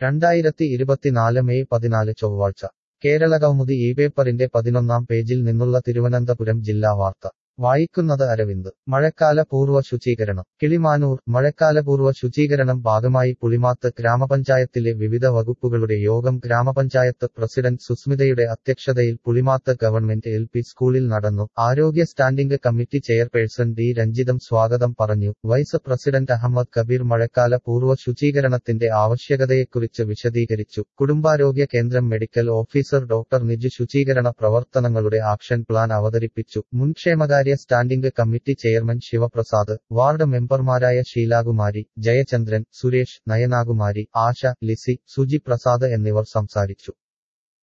രണ്ടായിരത്തി ഇരുപത്തിനാല് മെയ് പതിനാല് ചൊവ്വാഴ്ച കേരള കൗമുദി ഈ പേപ്പറിന്റെ പതിനൊന്നാം പേജിൽ നിന്നുള്ള തിരുവനന്തപുരം ജില്ലാ വാർത്ത വായിക്കുന്നത് അരവിന്ദ് മഴക്കാല പൂർവ്വ ശുചീകരണം കിളിമാനൂർ മഴക്കാലപൂർവ്വ ശുചീകരണം ഭാഗമായി പുളിമാത്ത് ഗ്രാമപഞ്ചായത്തിലെ വിവിധ വകുപ്പുകളുടെ യോഗം ഗ്രാമപഞ്ചായത്ത് പ്രസിഡന്റ് സുസ്മിതയുടെ അധ്യക്ഷതയിൽ പുളിമാത്ത് ഗവൺമെന്റ് എൽ പി സ്കൂളിൽ നടന്നു ആരോഗ്യ standing committee chairperson D Ranjitham സ്വാഗതം പറഞ്ഞു വൈസ് പ്രസിഡന്റ് അഹമ്മദ് കബീർ മഴക്കാല പൂർവ്വ ശുചീകരണത്തിന്റെ ആവശ്യകതയെക്കുറിച്ച് വിശദീകരിച്ചു കുടുംബാരോഗ്യ കേന്ദ്രം മെഡിക്കൽ ഓഫീസർ ഡോക്ടർ നിജു ശുചീകരണ പ്രവർത്തനങ്ങളുടെ ആക്ഷൻ പ്ലാൻ അവതരിപ്പിച്ചു മുൻക്ഷേമകാര്യ standing committee chairman Sivaprasad ward മെമ്പർമാരായ ഷീലാകുമാരി ജയചന്ദ്രൻ സുരേഷ് നയനാകുമാരി ആശ ലിസി സുജി പ്രസാദ് എന്നിവർ സംസാരിച്ചു